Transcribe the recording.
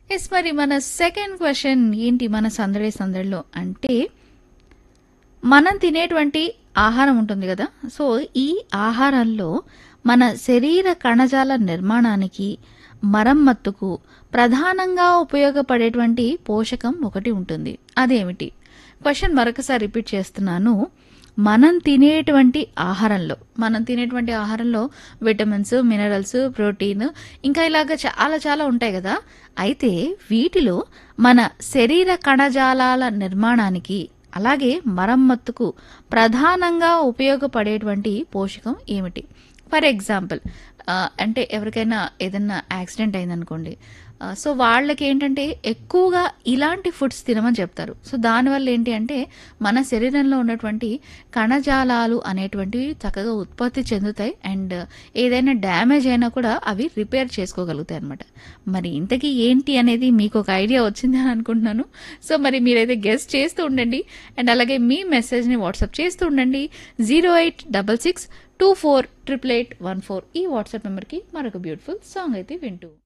yes మరి మన second question ఏంటి మన సందడి సందడిలో అంటే మనం తినేటువంటి ఆహారం ఉంటుంది కదా సో ఈ ఆహారంలో మన శరీర కణజాల నిర్మాణానికి మరమ్మత్తుకు ప్రధానంగా ఉపయోగపడేటువంటి పోషకం ఒకటి ఉంటుంది అదేమిటి క్వశ్చన్ మరొకసారి రిపీట్ చేస్తున్నాను మనం తినేటువంటి ఆహారంలో మనం తినేటువంటి ఆహారంలో విటమిన్స్ మినరల్స్ ప్రోటీన్ ఇంకా ఇలాగ చాలా చాలా ఉంటాయి కదా అయితే వీటిలో మన శరీర కణజాలాల నిర్మాణానికి అలాగే మరమ్మత్తుకు ప్రధానంగా ఉపయోగపడేటువంటి పోషకం ఏమిటి ఫర్ ఎగ్జాంపుల్ అంటే ఎవరికైనా ఏదైనా యాక్సిడెంట్ అయిందనుకోండి ఆ, సో వాళ్ళకి ఏంటంటే ఎక్కువగా ఇలాంటి ఫుడ్స్ తినమని చెప్తారు సో దానివల్ల ఏంటి అంటే మన శరీరంలో ఉన్నటువంటి కణజాలాలు అనేటువంటివి చక్కగా ఉత్పత్తి చెందుతాయి అండ్ ఏదైనా డ్యామేజ్ అయినా కూడా అవి రిపేర్ చేసుకోగలుగుతాయి అనమాట మరి ఇంతకీ ఏంటి అనేది మీకు ఒక ఐడియా వచ్చింది అని అనుకుంటున్నాను సో మరి మీరైతే గెస్ట్ చేస్తూ ఉండండి అండ్ అలాగే మీ మెసేజ్ని వాట్సాప్ చేస్తూ ఉండండి zero eight double six two four triple eight one four ఈ వాట్సాప్ నెంబర్కి మరొక బ్యూటిఫుల్ సాంగ్ అయితే వింటూ